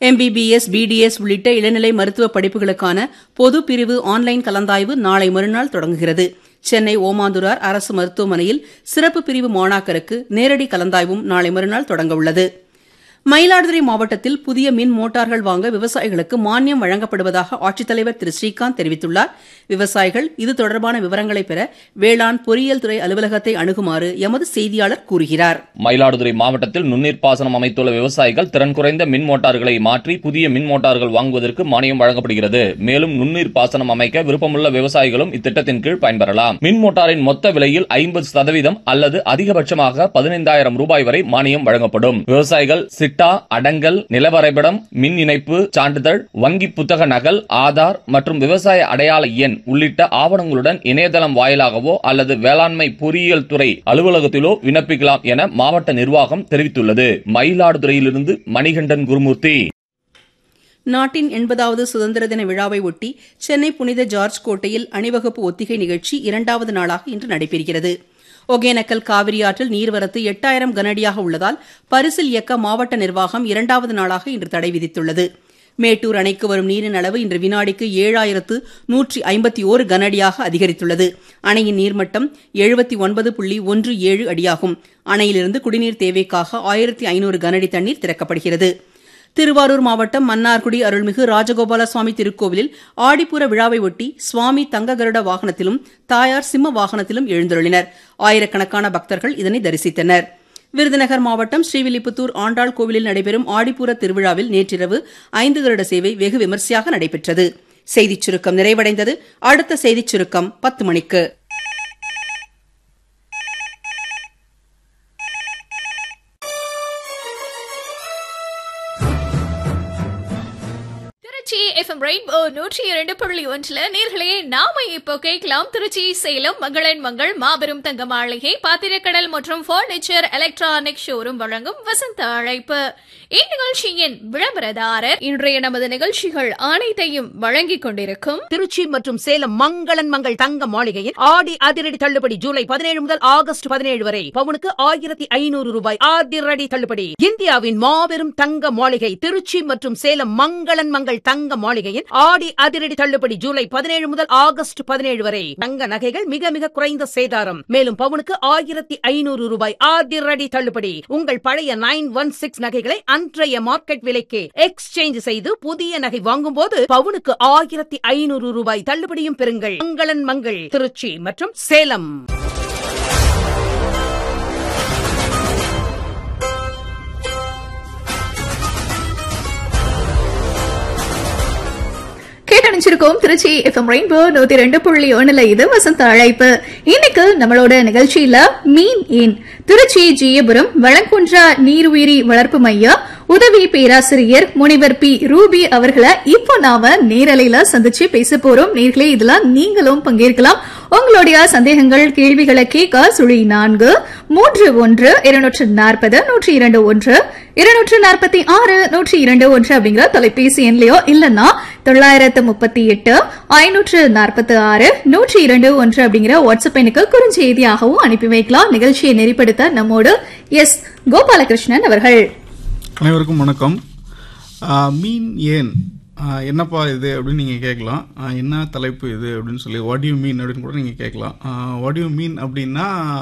MBBS BDS உள்ளிட்ட இளநிலை மருத்துவ படிப்புகளுக்கான பொது பிரிவு ஆன்லைன் கலந்தாய்வு நாளை மறுநாள் தொடங்குகிறது சென்னை ஓமாந்துரார் அரசு மருத்துவமனையில் சிறப்பு பிரிவு மாணாக்கருக்கு நேரடி கலந்தாய்வும் நாளை மறுநாள் தொடங்க உள்ளது மயிலாடுதுறை மாவட்டத்தில் புதிய மின் மோட்டார்கள் வாங்க விவசாயிகளுக்கு மானியம் வழங்கப்படுவதாக ஆட்சித்தலைவர் திரு ஸ்ரீகாந்த் தெரிவித்துள்ளார் விவசாயிகள் இது தொடர்பான விவரங்களை பெற வேளாண் பொறியியல் துறை அலுவலகத்தை அணுகுமாறு எமது செய்தியாளர் கூறுகிறார் மயிலாடுதுறை மாவட்டத்தில் நுண்ணீர் பாசனம் அமைத்துள்ள விவசாயிகள் திறன் குறைந்த மின் மோட்டார்களை மாற்றி புதிய மின் மோட்டார்கள் வாங்குவதற்கு மானியம் வழங்கப்படுகிறது மேலும் நுண்ணீர் பாசனம் அமைக்க விருப்பமுள்ள விவசாயிகளும் இத்திட்டத்தின் கீழ் பயன்பெறலாம் மின் மோட்டாரின் மொத்த விலையில் ஐம்பது சதவீதம் அல்லது அதிகபட்சமாக பதினைந்தாயிரம் ரூபாய் வரை மானியம் வழங்கப்படும் விவசாயிகள் சிட்டா அடங்கல் நிலவரைபடம் மின் இணைப்பு சான்றிதழ் வங்கி புத்தக நகல் ஆதார் மற்றும் விவசாய அடையாள எண் உள்ளிட்ட ஆவணங்களுடன் இணையதளம் வாயிலாகவோ அல்லது வேளாண்மை பொறியியல் துறை அலுவலகத்திலோ விண்ணப்பிக்கலாம் என மாவட்ட நிர்வாகம் தெரிவித்துள்ளது மயிலாடுதுறையிலிருந்து மணிகண்டன் குருமூர்த்தி நாட்டின் எண்பதாவது சுதந்திர தின விழாவை ஒட்டி சென்னை புனித ஜார்ஜ் கோட்டையில் அணிவகுப்பு ஒத்திகை நிகழ்ச்சி இரண்டாவது நாளாக இன்று நடைபெறுகிறது ஒகேனக்கல் காவிரி ஆற்றில் நீர்வரத்து எட்டாயிரம் கனஅடியாக உள்ளதால் பரிசில் இயக்க மாவட்ட நிர்வாகம் இரண்டாவது நாளாக இன்று தடை விதித்துள்ளது மேட்டூர் அணைக்கு வரும் நீரின் அளவு இன்று வினாடிக்கு ஏழாயிரத்து நூற்றி ஐம்பத்தி ஓரு கனஅடியாக அதிகரித்துள்ளது அணையின் நீர்மட்டம் எழுபத்தி ஒன்பது புள்ளி ஒன்று ஏழு அடியாகும் அணையிலிருந்து குடிநீர் தேவைக்காக ஆயிரத்தி ஐநூறு கனஅடி தண்ணீர் திறக்கப்படுகிறது திருவாரூர் மாவட்டம் மன்னார்குடி அருள்மிகு ராஜகோபால சுவாமி திருக்கோவிலில் ஆடிப்புற விழாவை ஒட்டி சுவாமி தங்க கருட வாகனத்திலும் தாயார் சிம்ம வாகனத்திலும் எழுந்தருளினர் ஆயிரக்கணக்கான பக்தர்கள் இதனை தரிசித்தனர் விருதுநகர் மாவட்டம் ஸ்ரீவில்லிபுத்தூர் ஆண்டாள் கோவிலில் நடைபெறும் ஆடிப்பூர திருவிழாவில் நேற்றிரவு ஐந்து கருட சேவை வெகு விமர்சையாக நடைபெற்றது செய்திச் சுருக்கம் நிறைவடைந்தது அடுத்த செய்திச் சுருக்கம் பத்து மணிக்கு திருச்சி எஃப்எம் ரெயின்போ நூற்றி இரண்டு புள்ளி ஒன்றுல நேர்களே நாம இப்போ கேட்கலாம் திருச்சி சேலம் மங்களன் மங்கள் மாபெரும் தங்க மாளிகை பாத்திரக்கடல் மற்றும் பர்னிச்சர் எலக்ட்ரானிக் ஷோரூம் வழங்கும் வசந்த அழைப்பு இந்நிகழ்ச்சியின் விளம்பரதாரர் இன்றைய நமது நிகழ்ச்சிகள் அனைத்தையும் வழங்கிக் கொண்டிருக்கும் திருச்சி மற்றும் சேலம் மங்களன் மங்கள் தங்க மாளிகையில் ஆடி அதிரடி தள்ளுபடி ஜூலை பதினேழு முதல் ஆகஸ்ட் பதினேழு வரை பவுனுக்கு ஆயிரத்தி ஐநூறு ரூபாய் அதிரடி தள்ளுபடி இந்தியாவின் மாபெரும் தங்க மாளிகை திருச்சி மற்றும் சேலம் மங்களன் மங்கள் தங்க மாளிகையில் ஆடி அதிரடி தள்ளுபடி ஜூலை பதினேழு முதல் ஆகஸ்ட் பதினேழு வரை தங்க நகைகள் மிக மிக குறைந்த சேதாரம் மேலும் பவுனுக்கு ஆயிரத்தி ஐநூறு ரூபாய் அதிரடி தள்ளுபடி உங்கள் பழைய நைன் ஒன் சிக்ஸ் நகைகளை அன்றைய மார்க்கெட் விலைக்கு எக்ஸ்சேஞ்ச் செய்து புதிய நகை வாங்கும் போது பவுனுக்கு ஆயிரத்தி ஐநூறு ரூபாய் தள்ளுபடியும் பெறுங்கள் மங்களன் மங்கள் திருச்சி மற்றும் சேலம் கேட்டணிச்சிருக்கோம் திருச்சி எஃப்எம் ரெயின்போ நூத்தி ரெண்டு புள்ளி ஒண்ணுல இது வசந்த அழைப்பு இன்னைக்கு நம்மளோட நிகழ்ச்சியில மீன் ஏன் திருச்சி ஜீயபுரம் வளங்குன்றா நீருயிரி வளர்ப்பு மையம் உதவி பேராசிரியர் முனிவர் பி ரூபி அவர்களை இப்போ நாம நேரலையில சந்திச்சு பேச போறோம் நேர்களே இதுல நீங்களும் பங்கேற்கலாம் உங்களுடைய சந்தேகங்கள் கேள்விகளை கேட்க சுழி நான்கு மூன்று ஒன்று இருநூற்று நாற்பது நூற்றி இரண்டு ஒன்று இருநூற்று நாற்பத்தி ஆறு நூற்றி இரண்டு ஒன்று அப்படிங்கிற தொலைபேசி எண்லையோ இல்லைன்னா தொள்ளாயிரத்து முப்பத்தி எட்டு ஐநூற்று நாற்பத்தி ஆறு நூற்றி இரண்டு ஒன்று அப்படிங்கிற வாட்ஸ்அப் எண்ணுக்கு குறுஞ்செய்தியாகவும் அனுப்பி வைக்கலாம் நிகழ்ச்சியை நெறிப்படுத்த நம்மோடு எஸ் கோபாலகிருஷ்ணன் அவர்கள் அனைவருக்கும் வணக்கம் ஆஹ் மீன் ஏன் ஆஹ் என்னப்பா இது அப்படின்னு நீங்கள் கேட்கலாம் ஆஹ் என்ன தலைப்பு இது அப்படின்னு சொல்லி வாட் யூ மீன் அப்படின்னு கூட நீங்கள் கேட்கலாம் வாட் யூ மீன் அப்படின்னா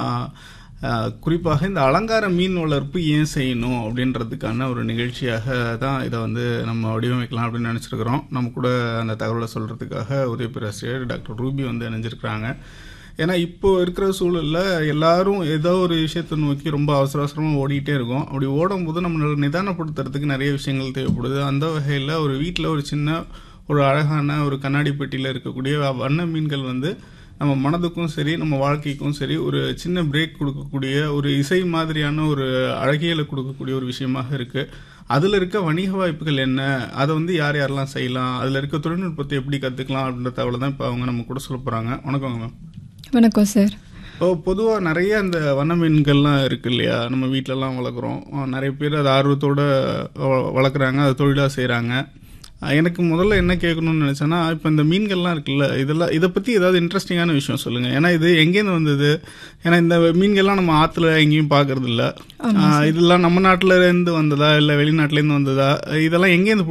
ஆஹ் குறிப்பாக இந்த அலங்கார மீன் வளர்ப்பு ஏன் செய்யணும் அப்படின்றதுக்கான ஒரு நிகழ்ச்சியாக தான் இதை வந்து நம்ம வடிவமைக்கலாம் அப்படின்னு நினச்சிருக்கிறோம் நம்ம கூட அந்த தகவலை சொல்கிறதுக்காக உதவி பேராசிரியர் டாக்டர் ரூபி வந்து இணைஞ்சிருக்கிறாங்க ஏன்னா இப்போ இருக்கிற சூழல்ல எல்லாரும் ஏதோ ஒரு விஷயத்தை நோக்கி ரொம்ப அவசர அவசரமாக ஓடிட்டே இருக்கோம் அப்படி ஓடும்போது நம்மளோட நிதானப்படுத்துறதுக்கு நிறைய விஷயங்கள் தேவைப்படுது அந்த வகையில் ஒரு வீட்டில் ஒரு சின்ன ஒரு அழகான ஒரு கண்ணாடி பெட்டியில் இருக்கக்கூடிய வண்ண மீன்கள் வந்து நம்ம மனதுக்கும் சரி நம்ம வாழ்க்கைக்கும் சரி ஒரு சின்ன பிரேக் கொடுக்கக்கூடிய ஒரு இசை மாதிரியான ஒரு அழகியலை கொடுக்கக்கூடிய ஒரு விஷயமாக இருக்கு அதில் இருக்க வணிக வாய்ப்புகள் என்ன அதை வந்து யார் யாரெல்லாம் செய்யலாம் அதில் இருக்க தொழில்நுட்பத்தை எப்படி கற்றுக்கலாம் அப்படின்ற தகவலை தான் இப்போ அவங்க நம்ம கூட சொல்ல போகிறாங்க வணக்கங்க மேம் வணக்கம் சார் இப்போ பொதுவாக நிறைய அந்த வண்ண மீன்கள்லாம் இருக்கு இல்லையா நம்ம வீட்டிலலாம் வளர்க்குறோம் நிறைய பேர் அதை ஆர்வத்தோட வ- வளர்க்குறாங்க அதை தொழிலாக செய்கிறாங்க எனக்கு முதல்ல என்ன கேட்கணும்னு நினச்சேன்னா இப்போ இந்த மீன்கள்லாம் இருக்குல்ல இதெல்லாம் இதை பற்றி ஏதாவது இன்ட்ரெஸ்டிங்கான விஷயம் சொல்லுங்கள் ஏன்னா இது எங்கேருந்து வந்தது ஏன்னா இந்த மீன்கள்லாம் நம்ம ஆற்றுல எங்கேயும் பார்க்கறது இல்ல ஆஹ் இதெல்லாம் நம்ம நாட்டுல இருந்து வந்ததா இல்லை வெளிநாட்டுலேருந்து வந்ததா இதெல்லாம் எங்கேருந்து